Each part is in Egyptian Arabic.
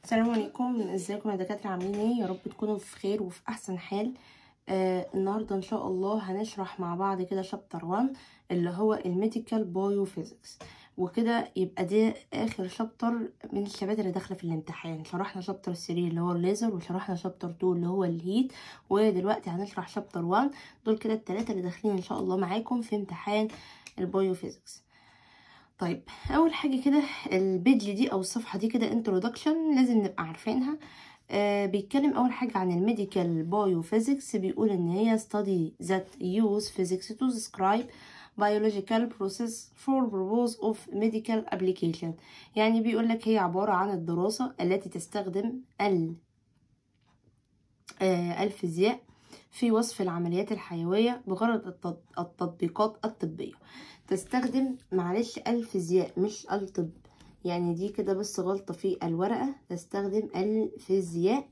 السلام عليكم ازيكم يا دكاتره عاملين ايه يا رب تكونوا في خير وفي احسن حال آه النهارده ان شاء الله هنشرح مع بعض كده شابتر 1 اللي هو الميديكال بايوفيزيكس وكده يبقى ده اخر شابتر من الشباتر اللي داخله في الامتحان شرحنا شابتر 3 اللي هو الليزر وشرحنا شابتر 2 اللي هو الهيت ودلوقتي هنشرح شابتر 1 دول كده الثلاثه اللي داخلين ان شاء الله معاكم في امتحان البايوفيزيكس طيب اول حاجه كده البيج دي او الصفحه دي كده انترودكشن لازم نبقى عارفينها آه بيتكلم اول حاجه عن الميديكال بايوفيزيكس بيقول ان هي study that use physics to describe biological process for purpose of medical application يعني بيقول لك هي عباره عن الدراسه التي تستخدم ال آه الفيزياء في وصف العمليات الحيويه بغرض التطبيقات الطبيه تستخدم معلش الفيزياء مش الطب يعني دي كده بس غلطة في الورقة تستخدم الفيزياء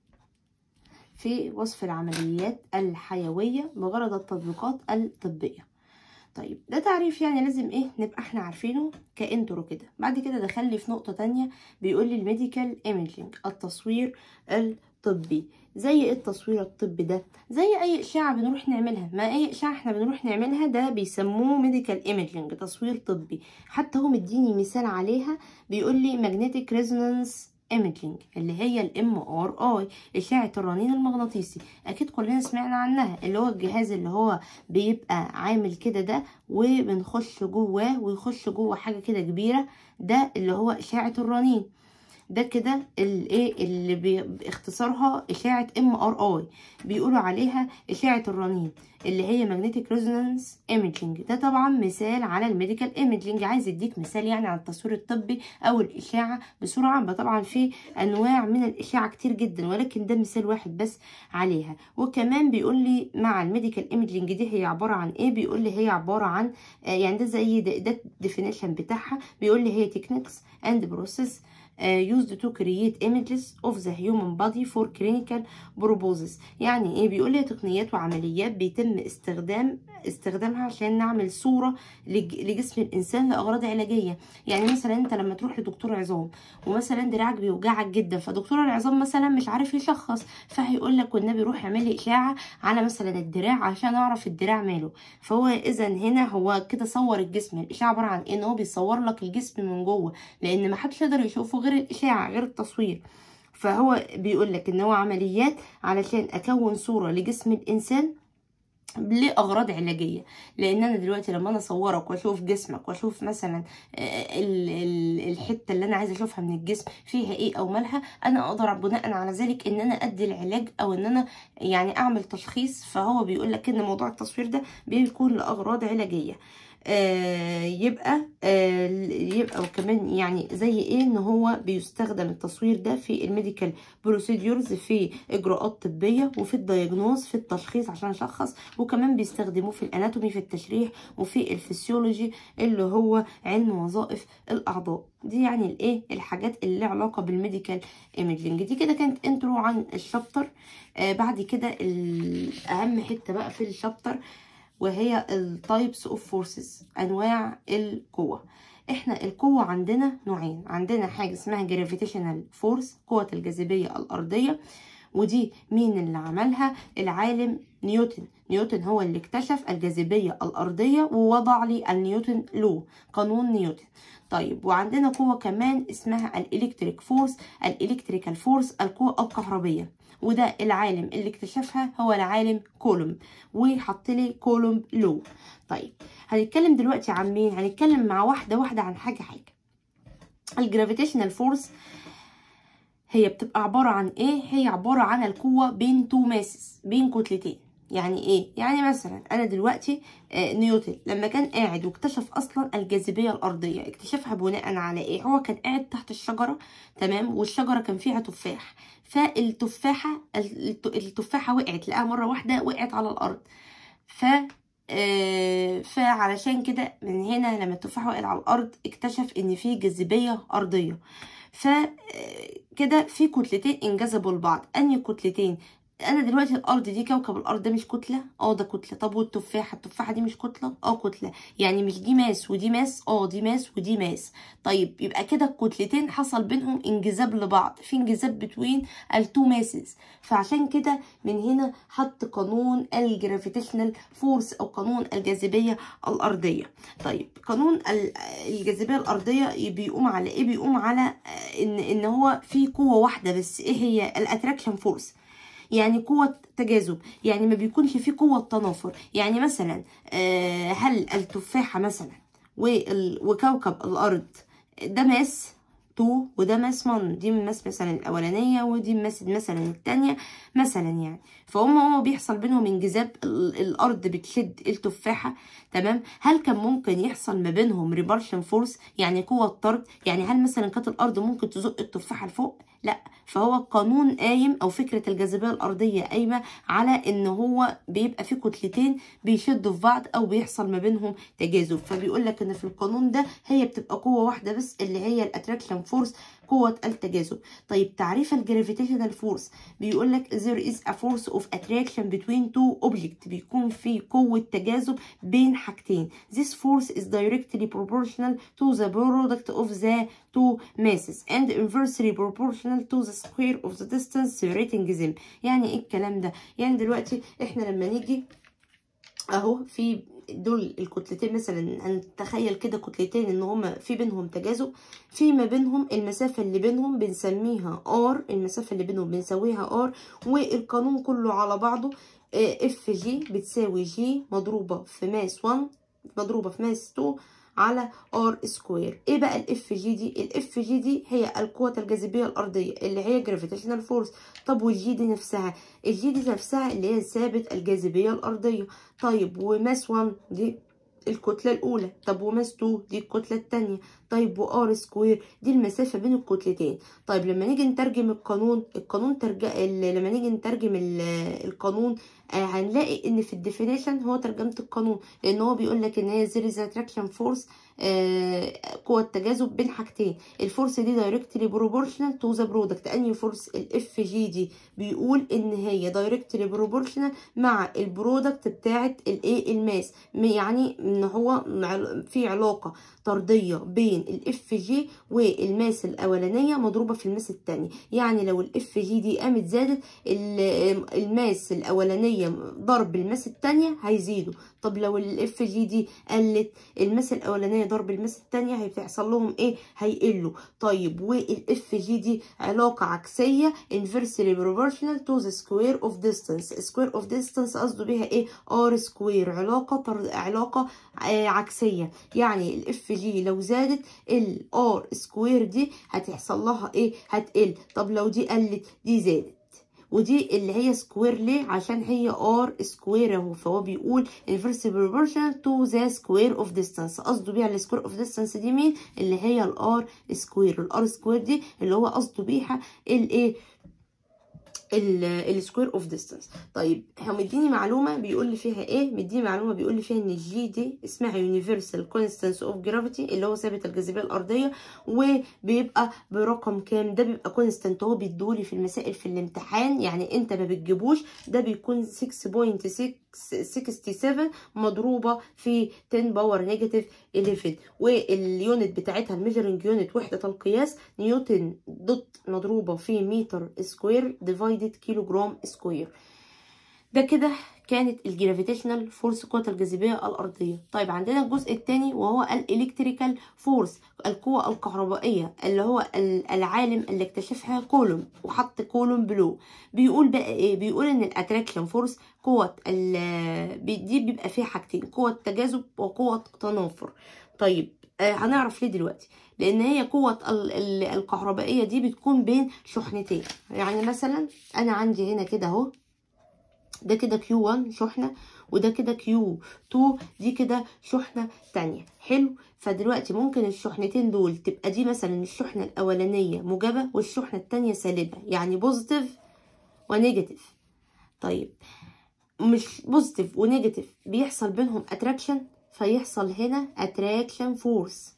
في وصف العمليات الحيوية بغرض التطبيقات الطبية طيب ده تعريف يعني لازم ايه نبقى احنا عارفينه كانترو كده بعد كده دخلي في نقطة تانية بيقول لي الميديكال ايميجينج التصوير الطبي زي ايه التصوير الطبي ده زي اي اشعه بنروح نعملها ما اي اشعه احنا بنروح نعملها ده بيسموه ميديكال ايميجينج تصوير طبي حتى هو مديني مثال عليها بيقول لي ماجنتيك ريزونانس ايميجينج اللي هي الام ار اي اشعه الرنين المغناطيسي اكيد كلنا سمعنا عنها اللي هو الجهاز اللي هو بيبقى عامل كده ده وبنخش جواه ويخش جوه حاجه كده كبيره ده اللي هو اشعه الرنين ده كده الايه اللي باختصارها اشعه ام ار اي بيقولوا عليها اشعه الرنين اللي هي ماجنتيك ريزونانس ايميجينج ده طبعا مثال على الميديكال ايميجينج عايز اديك مثال يعني على التصوير الطبي او الاشعه بصوره عامه طبعا في انواع من الاشعه كتير جدا ولكن ده مثال واحد بس عليها وكمان بيقول لي مع الميديكال ايميجينج دي هي عباره عن ايه بيقول لي هي عباره عن آه يعني ده زي ده, ده الديفينيشن بتاعها بيقول لي هي تكنيكس اند بروسيس Uh, used to create images of the human body for clinical purposes يعني ايه بيقول لي تقنيات وعمليات بيتم استخدام استخدامها عشان نعمل صوره لجسم الانسان لاغراض علاجيه يعني مثلا انت لما تروح لدكتور عظام ومثلا دراعك بيوجعك جدا فدكتور العظام مثلا مش عارف يشخص فهيقول لك والنبي روح اعمل لي اشاعه على مثلا الدراع عشان اعرف الدراع ماله فهو اذا هنا هو كده صور الجسم الاشاعه عباره عن ان هو بيصور لك الجسم من جوه لان ما حدش يقدر يشوفه غير الاشاعه غير التصوير فهو بيقول لك ان هو عمليات علشان اكون صوره لجسم الانسان لاغراض علاجيه لان انا دلوقتي لما انا اصورك واشوف جسمك واشوف مثلا الحته اللي انا عايزه اشوفها من الجسم فيها ايه او مالها انا اقدر بناء على ذلك ان انا ادي العلاج او ان انا يعني اعمل تشخيص فهو بيقول لك ان موضوع التصوير ده بيكون لاغراض علاجيه آه يبقى آه يبقى وكمان يعني زي ايه ان هو بيستخدم التصوير ده في الميديكال بروسيديورز في اجراءات طبيه وفي الدياجنوز في التشخيص عشان اشخص وكمان بيستخدموه في الاناتومي في التشريح وفي الفسيولوجي اللي هو علم وظائف الاعضاء دي يعني الايه الحاجات اللي لها علاقه بالميديكال ايميجينج دي كده كانت انترو عن الشابتر آه بعد كده اهم حته بقى في الشابتر وهي التايبس اوف فورسز انواع القوه احنا القوه عندنا نوعين عندنا حاجه اسمها جرافيتيشنال فورس قوه الجاذبيه الارضيه ودي مين اللي عملها العالم نيوتن نيوتن هو اللي اكتشف الجاذبيه الارضيه ووضع لي النيوتن لو قانون نيوتن طيب وعندنا قوة كمان اسمها الإلكتريك فورس الإلكتريكال فورس القوة الكهربية وده العالم اللي اكتشفها هو العالم كولومب وحط لي كولومب لو طيب هنتكلم دلوقتي عن مين هنتكلم مع واحدة واحدة عن حاجة حاجة الجرافيتيشنال فورس هي بتبقى عبارة عن ايه هي عبارة عن القوة بين تو ماسس بين كتلتين يعني ايه يعني مثلا انا دلوقتي آه نيوتن لما كان قاعد واكتشف اصلا الجاذبيه الارضيه اكتشفها بناء على ايه هو كان قاعد تحت الشجره تمام والشجره كان فيها تفاح فالتفاحه التفاحه وقعت لقاها مره واحده وقعت على الارض ف آه فعلشان كده من هنا لما التفاح وقع على الارض اكتشف ان في جاذبيه ارضيه ف كده في كتلتين انجذبوا لبعض انهي كتلتين انا دلوقتي الارض دي كوكب الارض ده مش كتله اه ده كتله طب والتفاحه التفاحه دي مش كتله اه كتله يعني مش دي ماس ودي ماس اه دي ماس ودي ماس طيب يبقى كده الكتلتين حصل بينهم انجذاب لبعض في انجذاب بتوين التو ماسز فعشان كده من هنا حط قانون الجرافيتيشنال فورس او قانون الجاذبيه الارضيه طيب قانون الجاذبيه الارضيه بيقوم على ايه بيقوم على ان ان هو في قوه واحده بس ايه هي الاتراكشن فورس يعني قوة تجاذب يعني ما بيكونش فيه قوة تنافر يعني مثلا هل التفاحة مثلا وكوكب الأرض ده ماس 2 وده ماس 1 دي ماس مثلا الأولانية ودي ماس مثلا التانية مثلا يعني فهم هو بيحصل بينهم انجذاب الأرض بتشد التفاحة تمام هل كان ممكن يحصل ما بينهم ريبارشن فورس يعني قوة طرد يعني هل مثلا كانت الأرض ممكن تزق التفاحة لفوق لا فهو قانون قايم او فكره الجاذبيه الارضيه قايمه على ان هو بيبقى في كتلتين بيشدوا في بعض او بيحصل ما بينهم تجاذب فبيقول لك ان في القانون ده هي بتبقى قوه واحده بس اللي هي الاتراكشن فورس قوة التجاذب طيب تعريف الجرافيتيشنال فورس بيقول لك there is a force of attraction between two objects بيكون في قوة تجاذب بين حاجتين this force is directly proportional to the product of the two masses and inversely proportional to the square of the distance separating them يعني ايه الكلام ده يعني دلوقتي احنا لما نيجي اهو في دول الكتلتين مثلا نتخيل كده كتلتين ان هما في بينهم تجاذب في ما بينهم المسافه اللي بينهم بنسميها ار المسافه اللي بينهم بنسويها ار والقانون كله على بعضه اف جي بتساوي جي مضروبه في ماس 1 مضروبه في ماس 2 على ار سكوير ايه بقى الاف جي دي الاف جي دي هي القوه الجاذبيه الارضيه اللي هي جرافيتيشنال فورس طب والجي دي نفسها الجي دي نفسها اللي هي ثابت الجاذبيه الارضيه طيب وماس 1 دي الكتلة الأولى طب وماس 2 دي الكتلة التانية طيب وار سكوير دي المسافة بين الكتلتين طيب لما نيجي نترجم القانون القانون ترجع لما نيجي نترجم القانون آه هنلاقي ان في الديفينيشن هو ترجمة القانون لان هو بيقول لك ان هي there is attraction force آه قوة تجاذب بين حاجتين الفورس دي دايركتلي بروبورشنال تو ذا برودكت انهي فورس الاف جي دي بيقول ان هي دايركتلي بروبورشنال مع البرودكت بتاعه الايه الماس يعني ان هو في علاقه طرديه بين الاف جي والماس الاولانيه مضروبه في الماس الثانيه يعني لو الاف جي دي قامت زادت الماس الاولانيه ضرب الماس الثانيه هيزيدوا طب لو الاف جي دي قلت الماس الاولانيه ضرب الماس الثانيه هيحصل لهم ايه هيقلوا طيب والاف جي دي علاقه عكسيه inversely proportional to the square of distance square of distance قصده بيها ايه ار سكوير علاقه طر... علاقه آه عكسيه يعني الاف جي لو زادت الار سكوير دي هتحصل لها ايه هتقل طب لو دي قلت دي زادت ودي اللي هي سكوير ليه عشان هي ار سكوير اهو فهو بيقول inverse proportional to the square of distance قصده بيها السكوير اوف ديستانس دي مين اللي هي الار سكوير الار سكوير دي اللي هو قصده بيها الايه السكوير اوف ديستانس طيب هو مديني معلومه بيقول لي فيها ايه مديني معلومه بيقول لي فيها ان الجي دي اسمها يونيفرسال كونستانس اوف جرافيتي اللي هو ثابت الجاذبيه الارضيه وبيبقى برقم كام ده بيبقى كونستانت هو بيدولي في المسائل في الامتحان يعني انت ما بتجيبوش ده بيكون 6.67 مضروبه في 10 باور نيجاتيف 11 واليونت بتاعتها الميجرنج يونت وحده القياس نيوتن دوت مضروبه في متر سكوير ديفايدد كيلو جرام سكوير ده كده كانت الجرافيتيشنال فورس قوة الجاذبية الأرضية طيب عندنا الجزء الثاني وهو الإلكتريكال فورس القوة الكهربائية اللي هو العالم اللي اكتشفها كولوم وحط كولوم بلو بيقول بقى ايه بيقول ان الاتراكشن فورس قوة دي بيبقى فيها حاجتين قوة تجاذب وقوة تنافر طيب آه هنعرف ليه دلوقتي لان هي قوة الكهربائية دي بتكون بين شحنتين يعني مثلا انا عندي هنا كده اهو ده كده كيو 1 شحنة وده كده كيو 2 دي كده شحنة تانية حلو فدلوقتي ممكن الشحنتين دول تبقى دي مثلا الشحنة الأولانية موجبة والشحنة التانية سالبة يعني بوزيتيف ونيجاتيف طيب مش بوزيتيف ونيجاتيف بيحصل بينهم اتراكشن فيحصل هنا اتراكشن فورس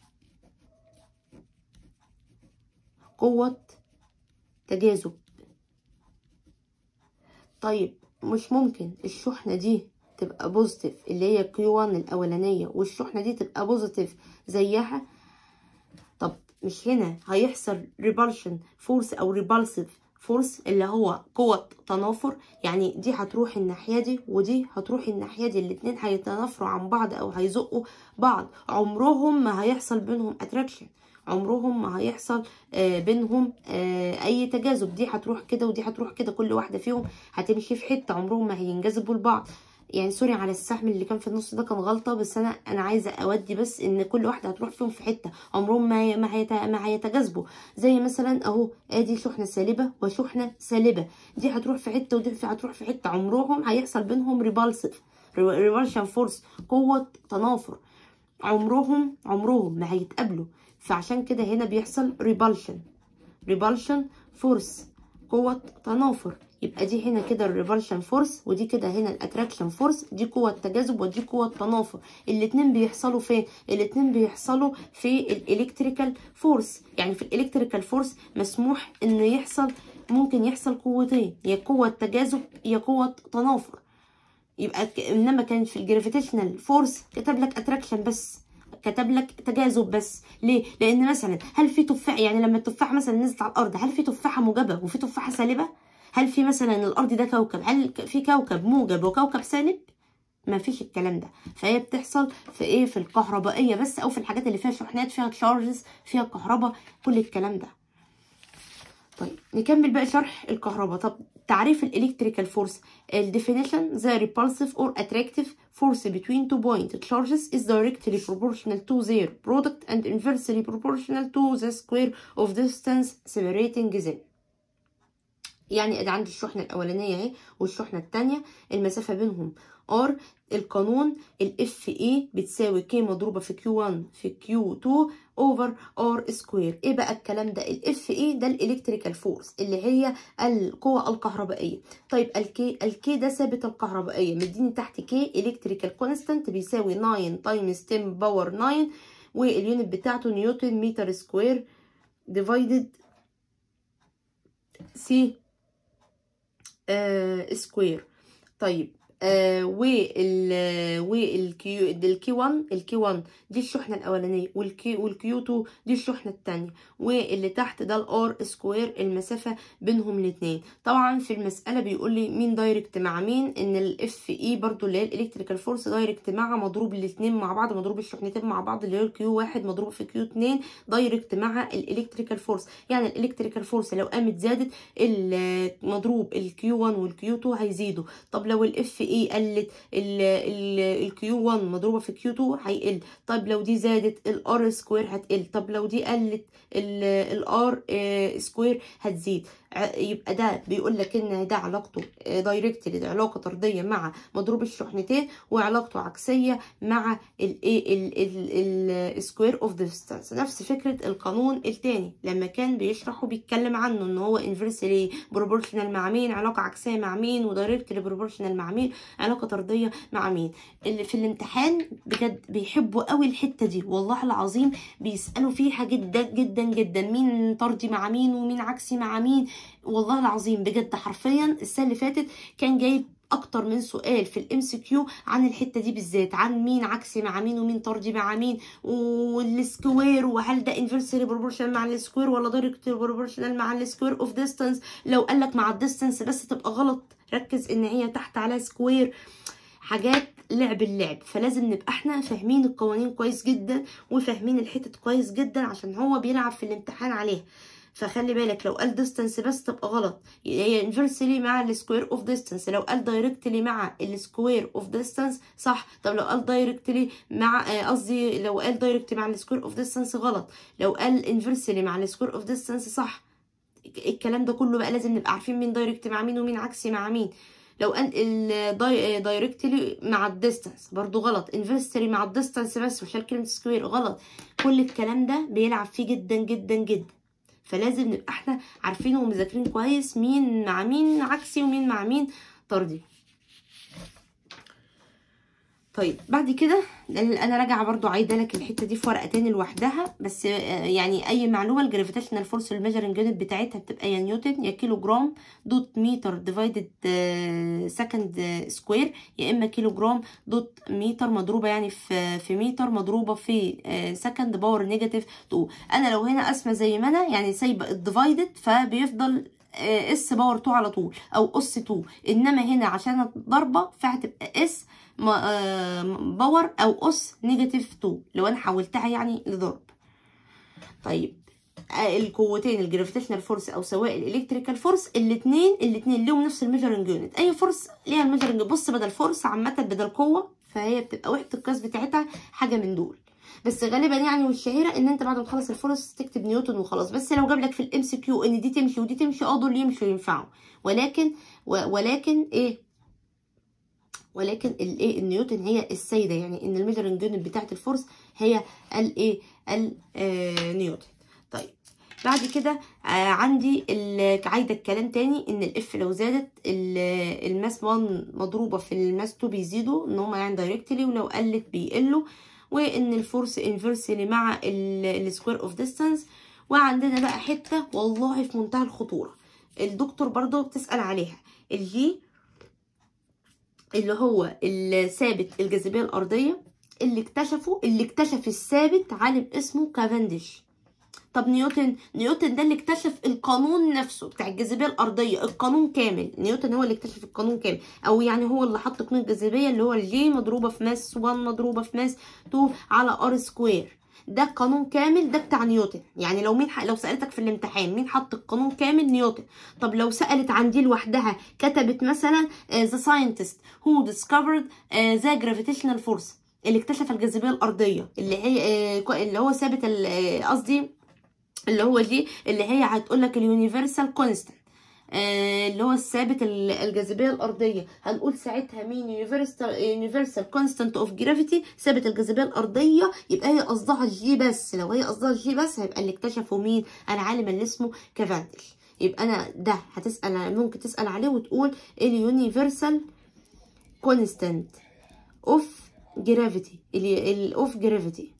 قوة تجاذب طيب مش ممكن الشحنة دي تبقى بوزيتيف اللي هي كيو 1 الأولانية والشحنة دي تبقى بوزيتيف زيها طب مش هنا هيحصل ريبالشن فورس أو ريبالسيف فورس اللي هو قوة تنافر يعني دي هتروح الناحية دي ودي هتروح الناحية دي الاتنين هيتنافروا عن بعض أو هيزقوا بعض عمرهم ما هيحصل بينهم اتراكشن عمرهم ما هيحصل آه بينهم آه اي تجاذب دي هتروح كده ودي هتروح كده كل واحده فيهم هتمشي في حته عمرهم ما هينجذبوا لبعض يعني سوري على السهم اللي كان في النص ده كان غلطه بس انا انا عايزه اودي بس ان كل واحده هتروح فيهم في حته عمرهم ما ما, هيت... ما هيتجاذبوا زي مثلا اهو ادي شحنه سالبه وشحنه سالبه دي هتروح في حته ودي هتروح في حته عمرهم هيحصل بينهم ريبالسيف ريبالشن فورس قوه تنافر عمرهم عمرهم ما هيتقابلوا فعشان كده هنا بيحصل ريبالشن ريبالشن فورس قوة تنافر يبقى دي هنا كده الريبالشن فورس ودي كده هنا الاتراكشن فورس دي قوة تجاذب ودي قوة تنافر الاتنين بيحصلوا فين الاتنين بيحصلوا في الالكتريكال فورس يعني في الالكتريكال فورس مسموح ان يحصل ممكن يحصل قوتين يا قوة تجاذب يا قوة تنافر يبقى انما كان في الجرافيتيشنال فورس كتب لك اتراكشن بس كتب لك تجاذب بس ليه لان مثلا هل في تفاح يعني لما التفاحه مثلا نزلت على الارض هل في تفاحه موجبه وفي تفاحه سالبه هل في مثلا الارض ده كوكب هل في كوكب موجب وكوكب سالب ما فيش الكلام ده فهي بتحصل في ايه في الكهربائيه بس او في الحاجات اللي فيها شحنات فيها تشارجز فيها كهرباء كل الكلام ده طيب نكمل بقى شرح الكهرباء طب تعريف الالكتريكال فورس الديفينيشن the repulsive or attractive force between two point charges is directly proportional to their product and inversely proportional to the square of distance separating them يعني ادي عندي الشحنة الأولانية اهي والشحنة التانية المسافة بينهم R القانون ال FE بتساوي K مضروبة في Q1 في Q2 over R سكوير ايه بقى الكلام ده ال FE ده الالكتريكال فورس اللي هي القوة الكهربائية طيب الكي الكي ده ثابت الكهربائية مديني تحت K الكتريكال كونستانت بيساوي 9 تايمز 10 باور 9 واليونت بتاعته نيوتن متر سكوير ديفايدد سي آه سكوير طيب آه وال والكيو الكي 1 الكي 1 دي الشحنه الاولانيه والكي والكيو 2 دي الشحنه الثانيه واللي تحت ده الار سكوير المسافه بينهم الاثنين طبعا في المساله بيقول لي مين دايركت مع مين ان الاف اي برضو اللي هي الالكتريكال فورس دايركت مع مضروب الاثنين مع بعض مضروب الشحنتين مع بعض اللي هي الكيو 1 مضروب في كيو 2 دايركت مع الالكتريكال فورس يعني الالكتريكال فورس لو قامت زادت مضروب الكيو 1 والكيو 2 هيزيدوا طب لو الاف اي قلت الكيو 1 مضروبه في كيو 2 هيقل طب لو دي زادت الار سكوير هتقل طب لو دي قلت الار سكوير هتزيد يبقى ده بيقول لك ان ده علاقته دايركتلي ده علاقه طرديه مع مضروب الشحنتين وعلاقته عكسيه مع الايه السكوير اوف ديستانس نفس فكره القانون الثاني لما كان بيشرح وبيتكلم عنه ان هو انفرسلي بروبورشنال مع مين علاقه عكسيه مع مين ودايركتلي بروبورشنال مع مين علاقه طرديه مع مين اللي في الامتحان بجد بيحبوا قوي الحته دي والله العظيم بيسالوا فيها جدا جدا جدا مين طردي مع مين ومين عكسي مع مين والله العظيم بجد حرفيا السنه اللي فاتت كان جايب اكتر من سؤال في الام سي كيو عن الحته دي بالذات عن مين عكسي مع مين ومين طردي مع مين والسكوير وهل ده انفرسلي بروبورشنال مع السكوير ولا دايركت بروبورشنال مع السكوير اوف ديستانس لو قال لك مع الديستانس بس تبقى غلط ركز ان هي تحت على سكوير حاجات لعب اللعب فلازم نبقى احنا فاهمين القوانين كويس جدا وفاهمين الحتت كويس جدا عشان هو بيلعب في الامتحان عليها فخلي بالك لو قال ديستانس بس تبقى غلط هي انفرسلي مع السكوير اوف ديستانس لو قال دايركتلي مع السكوير اوف ديستانس صح طب لو قال دايركتلي مع قصدي لو قال دايركتلي مع السكوير اوف ديستانس غلط لو قال انفرسلي مع السكوير اوف ديستانس صح الكلام ده كله بقى لازم نبقى عارفين مين دايركت مع مين ومين عكسي مع مين لو قال دايركتلي مع الديستانس برضو غلط انفرسلي مع الديستانس بس وشال كلمه سكوير غلط كل الكلام ده بيلعب فيه جدا جدا جدا فلازم نبقى احنا عارفين ومذاكرين كويس مين مع مين عكسي ومين مع مين طردي طيب بعد كده انا راجعه برضو عايده لك الحته دي في ورقه تاني لوحدها بس يعني اي معلومه الجرافيتيشنال فورس الميجرنج يونت بتاعتها بتبقى يا نيوتن يا كيلو جرام دوت متر ديفايدد سكند سكوير يا اما كيلو جرام دوت متر مضروبه يعني في في متر مضروبه في سكند باور نيجاتيف 2 انا لو هنا قسمه زي ما انا يعني سايبه الديفايدد فبيفضل اس باور 2 على طول او اس 2 انما هنا عشان ضربه فهتبقى اس باور او اس نيجاتيف 2 لو انا حولتها يعني لضرب طيب القوتين الجرافيتيشنال فورس او سواء الالكتريكال فورس الاثنين الاثنين ليهم نفس الميجرنج يونت اي فورس ليها الميجرنج بص بدل فورس عامه بدل قوه فهي بتبقى وحده القياس بتاعتها حاجه من دول بس غالبا يعني والشهيره ان انت بعد ما تخلص الفورس تكتب نيوتن وخلاص بس لو جاب لك في الام سي كيو ان دي تمشي ودي تمشي اه دول يمشوا ينفعوا ولكن ولكن ايه ولكن الايه النيوتن هي السيده يعني ان الميجرنج يونت بتاعه الفورس هي الايه النيوتن طيب بعد كده آه عندي عايده الكلام تاني ان الاف لو زادت الماس 1 مضروبه في الماس 2 بيزيدوا ان هما يعني دايركتلي ولو قلت بيقلوا وان الفورس انفرسلي مع السكوير اوف ديستانس وعندنا بقى حته والله في منتهى الخطوره الدكتور برضو بتسال عليها الجي اللي هو الثابت الجاذبيه الارضيه اللي اكتشفه اللي اكتشف الثابت عالم اسمه كافنديش طب نيوتن نيوتن ده اللي اكتشف القانون نفسه بتاع الجاذبيه الارضيه القانون كامل نيوتن هو اللي اكتشف القانون كامل او يعني هو اللي حط قانون الجاذبيه اللي هو الجي مضروبه في ماس 1 مضروبه في ماس 2 على ار سكوير ده قانون كامل ده بتاع نيوتن يعني لو مين ح... لو سالتك في الامتحان مين حط القانون كامل نيوتن طب لو سالت عن دي لوحدها كتبت مثلا ذا ساينتست هو ديسكفرد ذا جرافيتيشنال فورس اللي اكتشف الجاذبيه الارضيه اللي هي uh, اللي هو ثابت قصدي اللي هو دي اللي هي هتقول لك اليونيفرسال كونستانت آه اللي هو الثابت الجاذبيه الارضيه هنقول ساعتها مين يونيفرسال يونيفرسال كونستانت اوف جرافيتي ثابت الجاذبيه الارضيه يبقى هي قصدها جي بس لو هي قصدها جي بس هيبقى اللي اكتشفه مين العالم اللي اسمه كافانديش يبقى انا ده هتسال ممكن تسال عليه وتقول اليونيفرسال كونستانت اوف جرافيتي الاوف جرافيتي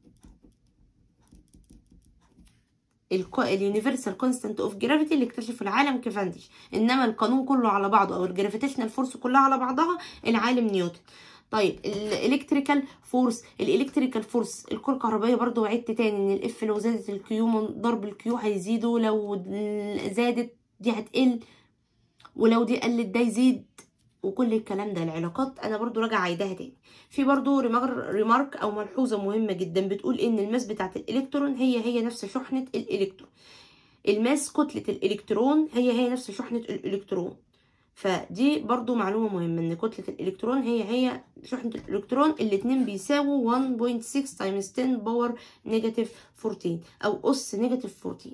اليونيفرسال كونستانت اوف جرافيتي اللي اكتشفه العالم كافانديش انما القانون كله على بعضه او الجرافيتيشنال فورس كلها على بعضها العالم نيوتن طيب الالكتريكال فورس الالكتريكال فورس الكره الكهربائيه برضو وعدت تاني ان الاف لو زادت الكيو من ضرب الكيو هيزيدوا لو زادت دي هتقل ولو دي قلت ده يزيد وكل الكلام ده العلاقات انا برضو راجعه عايداها تاني في برضو ريمارك او ملحوظه مهمه جدا بتقول ان الماس بتاعت الالكترون هي هي نفس شحنه الالكترون الماس كتله الالكترون هي هي نفس شحنه الالكترون فدي برضو معلومه مهمه ان كتله الالكترون هي هي شحنه الالكترون الاتنين بيساووا 1.6 تايمز 10 باور نيجاتيف 14 او اس نيجاتيف 14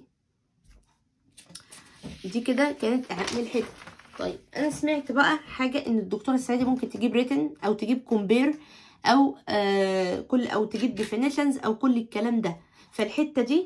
دي كده كانت اهم الحته طيب انا سمعت بقى حاجه ان الدكتوره السعيدي ممكن تجيب ريتن او تجيب كومبير او آه كل او تجيب ديفينيشنز او كل الكلام ده فالحته دي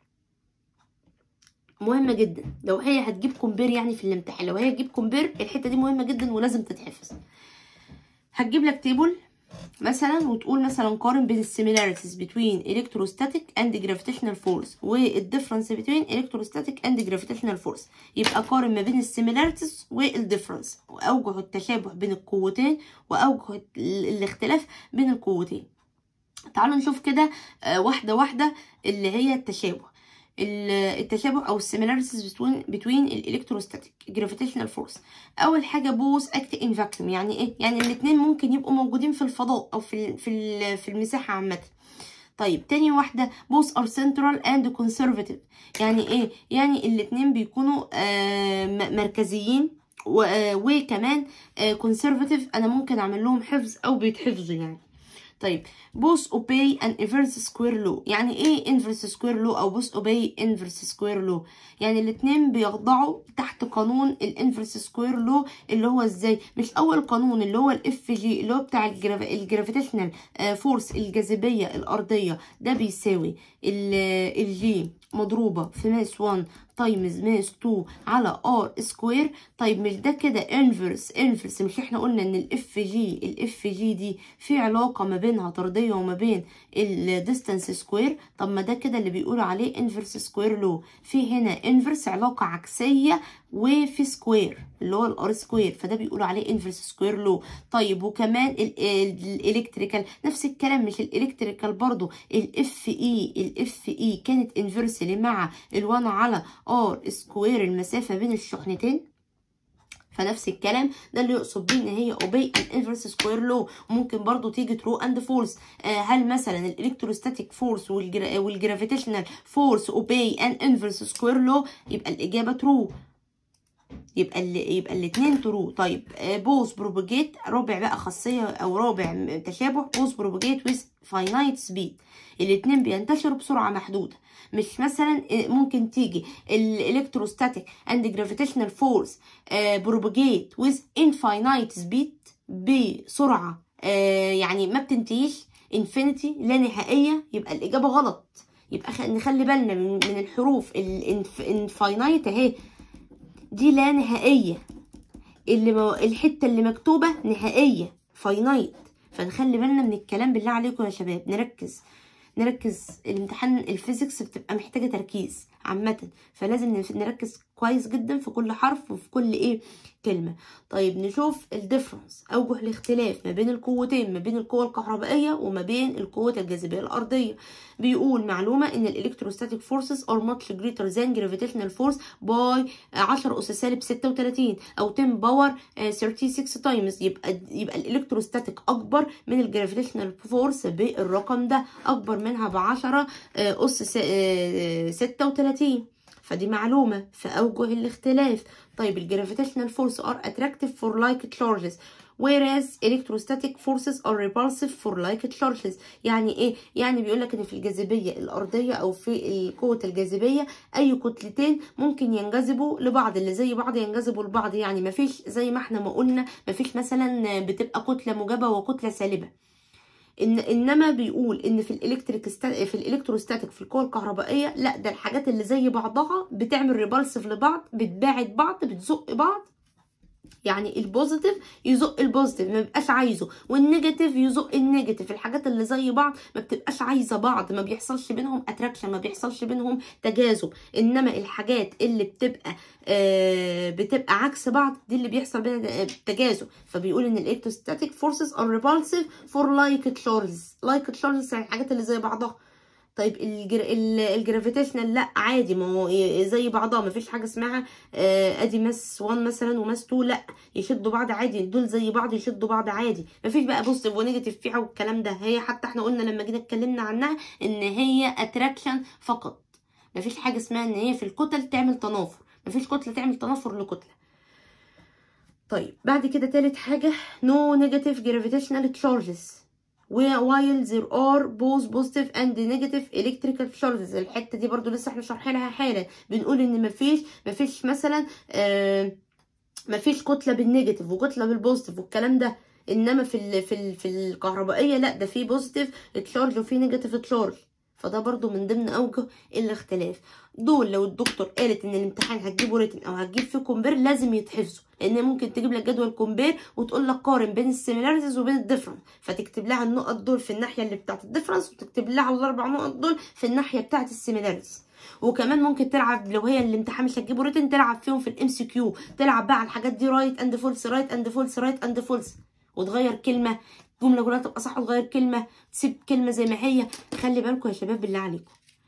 مهمه جدا لو هي هتجيب كومبير يعني في الامتحان لو هي هتجيب كومبير الحته دي مهمه جدا ولازم تتحفظ هتجيب لك تيبل مثلا وتقول مثلا قارن بين السيميلاريتيز بين electrostatic and gravitational force والديفرنس بين electrostatic and gravitational force يبقى قارن ما بين السيميلاريتيز والديفرنس واوجه التشابه بين القوتين واوجه الاختلاف بين القوتين تعالوا نشوف كده واحده واحده اللي هي التشابه التشابه او السيميلاريتيز بتوين بتوين الالكتروستاتيك جرافيتيشنال فورس اول حاجه بوث اكت ان فاكيوم يعني ايه يعني الاثنين ممكن يبقوا موجودين في الفضاء او في في في المساحه عامه طيب تاني واحدة both are central and conservative يعني ايه يعني الاتنين بيكونوا آه مركزيين وكمان آه conservative انا ممكن اعمل لهم حفظ او بيتحفظوا يعني طيب both obey an inverse square law يعني ايه inverse square law او both obey inverse square law يعني الاتنين بيخضعوا تحت قانون الانفرس سكوير لو اللي هو ازاي مش اول قانون اللي هو الاف جي اللي هو بتاع الجرافيتيشنال فورس الجاذبيه الارضيه ده بيساوي الجي مضروبه في ماس 1 تايمز ماس 2 على ار سكوير طيب مش ده كده انفرس انفرس مش احنا قلنا ان الاف جي الاف جي دي في علاقه ما بينها طرديه وما بين الديستانس سكوير طب ما ده كده اللي بيقولوا عليه انفرس سكوير لو في هنا انفرس علاقه عكسيه وفي سكوير اللي هو الار سكوير فده بيقولوا عليه انفرس سكوير لو طيب وكمان الالكتريكال نفس الكلام مش الالكتريكال برضو الاف اي الاف اي كانت انفرسلي مع ال1 على ار سكوير المسافه بين الشحنتين فنفس الكلام ده اللي يقصد بيه ان هي اوبي ان انفرس سكوير لو ممكن برضو تيجي ترو اند فولس هل مثلا الالكتروستاتيك فورس والجرافيتيشنال فورس اوبي ان انفرس سكوير لو يبقى الاجابه ترو يبقى اللي يبقى الاثنين ترو طيب بوز بروباجيت رابع بقى خاصيه او رابع تشابه بوز بروباجيت ويز فاينايت سبيد الاثنين بينتشروا بسرعه محدوده مش مثلا ممكن تيجي الالكتروستاتيك اند جرافيتيشنال فورس بروباجيت ويز انفاينايت سبيد بسرعه يعني ما بتنتهيش انفينيتي لا نهائيه يبقى الاجابه غلط يبقى نخلي بالنا من الحروف الانفاينايت اهي دي لا نهائية اللي مو... الحتة اللي مكتوبة نهائية فاينايت فنخلي بالنا من الكلام بالله عليكم يا شباب نركز نركز الامتحان الفيزيكس بتبقى محتاجة تركيز عامة فلازم نركز كويس جدا في كل حرف وفي كل ايه كلمة طيب نشوف الديفرنس اوجه الاختلاف ما بين القوتين ما بين القوة الكهربائية وما بين القوة الجاذبية الارضية بيقول معلومة ان الالكتروستاتيك فورسز ار ماتش جريتر ذان جرافيتيشنال فورس باي 10 اس سالب 36 او 10 باور 36 تايمز يبقى يبقى الالكتروستاتيك اكبر من الجرافيتيشنال فورس بالرقم ده اكبر منها ب 10 اس 36 فدي معلومة في أوجه الاختلاف طيب الجرافيتيشنال فورس are attractive for like charges whereas electrostatic forces are repulsive for like charges يعني ايه يعني بيقول لك ان في الجاذبيه الارضيه او في قوه الجاذبيه اي كتلتين ممكن ينجذبوا لبعض اللي زي بعض ينجذبوا لبعض يعني مفيش زي ما احنا ما قلنا مفيش مثلا بتبقى كتله موجبه وكتله سالبه إن انما بيقول ان في الالكتريك في الالكتروستاتيك في القوى الكهربائيه لا ده الحاجات اللي زي بعضها بتعمل ريبالسيف لبعض بتباعد بعض بتزق بعض يعني البوزيتيف يزق البوزيتيف ما بيبقاش عايزه والنيجاتيف يزق النيجاتيف الحاجات اللي زي بعض ما بتبقاش عايزه بعض ما بيحصلش بينهم اتراكشن ما بيحصلش بينهم تجاذب انما الحاجات اللي بتبقى آه بتبقى عكس بعض دي اللي بيحصل بينها تجاذب فبيقول ان الالكتروستاتيك فورسز ار ريبالسيف فور لايك تشارلز لايك تشارلز يعني الحاجات اللي زي بعضها طيب الجر... الجرافيتيشنال لا عادي ما هو زي بعضها ما فيش حاجه اسمها آه ادي ماس 1 مثلا وماس 2 لا يشدوا بعض عادي دول زي بعض يشدوا بعض عادي ما فيش بقى بوزيتيف ونيجاتيف فيها والكلام ده هي حتى احنا قلنا لما جينا اتكلمنا عنها ان هي اتراكشن فقط ما فيش حاجه اسمها ان هي في الكتل تعمل تنافر ما فيش كتله تعمل تنافر لكتله طيب بعد كده تالت حاجه no negative gravitational charges while there are both positive and negative electrical charges الحته دي برضو لسه احنا شارحينها حالا بنقول ان مفيش مفيش مثلا آه مفيش كتله بالنيجاتيف وكتله بالبوزيتيف والكلام ده انما في ال في ال في الكهربائيه لا ده في بوزيتيف تشارج وفي نيجاتيف تشارج فده برضو من ضمن اوجه الاختلاف دول لو الدكتور قالت ان الامتحان هتجيبه ريتن او هتجيب فيه كومبير لازم يتحفظوا لان ممكن تجيب لك جدول كومبير وتقول لك قارن بين السيميلاريتيز وبين الديفرنس فتكتب لها النقط دول في الناحيه اللي بتاعه الديفرنس وتكتب لها الاربع نقط دول في الناحيه بتاعه السيميلاريتيز وكمان ممكن تلعب لو هي الامتحان مش هتجيبه ريتن تلعب فيهم في الام سي كيو تلعب بقى على الحاجات دي رايت اند فولس رايت اند فولس رايت اند فولس وتغير كلمه جمله كلها تبقى صح وتغير كلمه تسيب كلمه زي ما هي خلي بالكم يا شباب بالله عليكم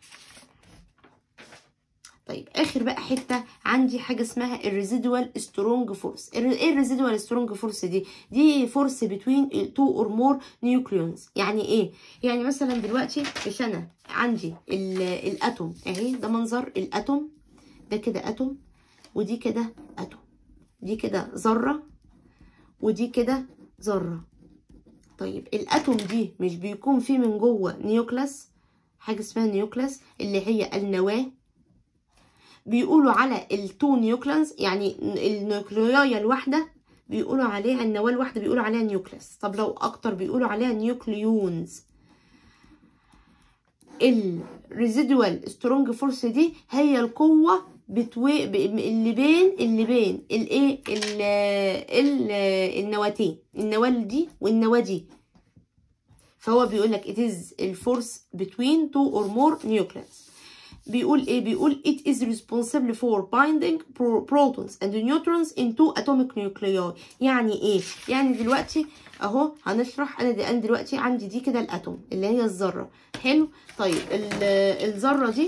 طيب اخر بقى حته عندي حاجه اسمها الريزيدوال سترونج فورس ايه الريزيدوال سترونج فورس دي دي فورس بتوين تو اور مور نيوكليونز يعني ايه يعني مثلا دلوقتي مش انا عندي الاتوم اهي ده منظر الاتوم ده كده اتوم ودي كده اتوم دي كده ذره ودي كده ذره طيب الاتوم دي مش بيكون فيه من جوه نيوكلاس حاجه اسمها نيوكلاس اللي هي النواه بيقولوا على التو نيوكلانز يعني النيوكلياية الواحدة بيقولوا عليها النواة الواحدة بيقولوا عليها نيوكليس طب لو أكتر بيقولوا عليها نيوكليونز الريزيدوال سترونج فورس دي هي القوة بتوي ب- اللي بين اللي بين الايه ال- ال- النواتين النواه دي والنواه دي فهو بيقول لك it is الفورس between two or more nucleons بيقول ايه بيقول it is responsible for binding pro- protons and neutrons in two atomic nuclei يعني ايه يعني دلوقتي اهو هنشرح انا دي انا دلوقتي عندي دي كده الاتوم اللي هي الذره حلو طيب ال- الذره دي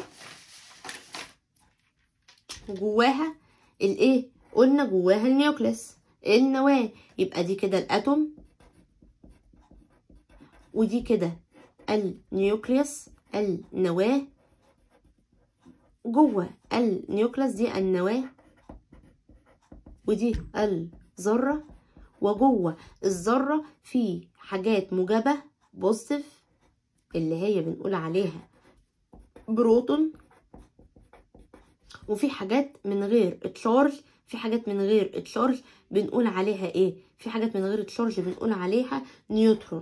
جواها الايه قلنا جواها النيوكليس النواه يبقى دي كده الاتوم ودي كده النيوكليوس النواه جوه النيوكليوس دي النواه ودي الذره وجوه الذره في حاجات موجبه بوزيتيف اللي هي بنقول عليها بروتون وفي حاجات من غير تشارج في حاجات من غير تشارج بنقول عليها ايه في حاجات من غير تشارج بنقول عليها نيوترون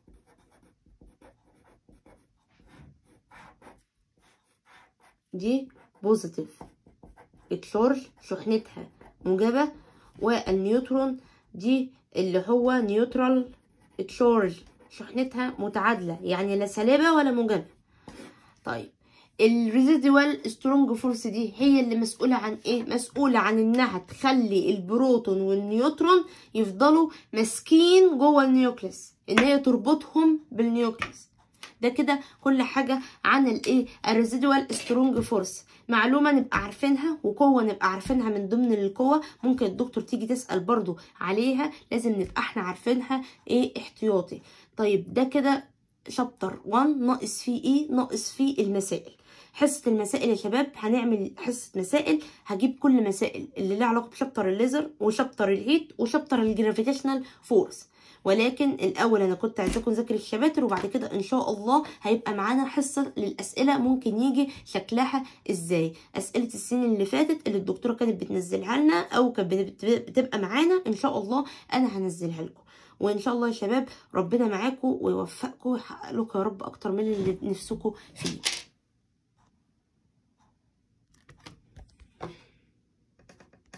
دي بوزيتيف تشارج شحنتها موجبة والنيوترون دي اللي هو نيوترال تشارج شحنتها متعادلة يعني لا سالبة ولا موجبة طيب الريزيدوال سترونج فورس دي هي اللي مسؤولة عن ايه مسؤولة عن انها تخلي البروتون والنيوترون يفضلوا ماسكين جوه النيوكليس ان هي تربطهم بالنيوكليس ده كده كل حاجة عن الايه الريزيدوال سترونج فورس معلومة نبقى عارفينها وقوة نبقى عارفينها من ضمن القوة ممكن الدكتور تيجي تسأل برضو عليها لازم نبقى احنا عارفينها ايه احتياطي طيب ده كده شابتر 1 ناقص فيه ايه ناقص فيه المسائل حصة المسائل يا شباب هنعمل حصة مسائل هجيب كل مسائل اللي لها علاقة بشابتر الليزر وشابتر الهيت وشابتر الجرافيتيشنال فورس ولكن الاول انا كنت عايزاكم نذاكر الشباتر وبعد كده ان شاء الله هيبقى معانا حصه للاسئله ممكن يجي شكلها ازاي اسئله السنين اللي فاتت اللي الدكتوره كانت بتنزلها لنا او كانت بت- بتبقى معانا ان شاء الله انا هنزلها لكم وان شاء الله يا شباب ربنا معاكم ويوفقكم ويحقق لكم يا رب اكتر من اللي نفسكم فيه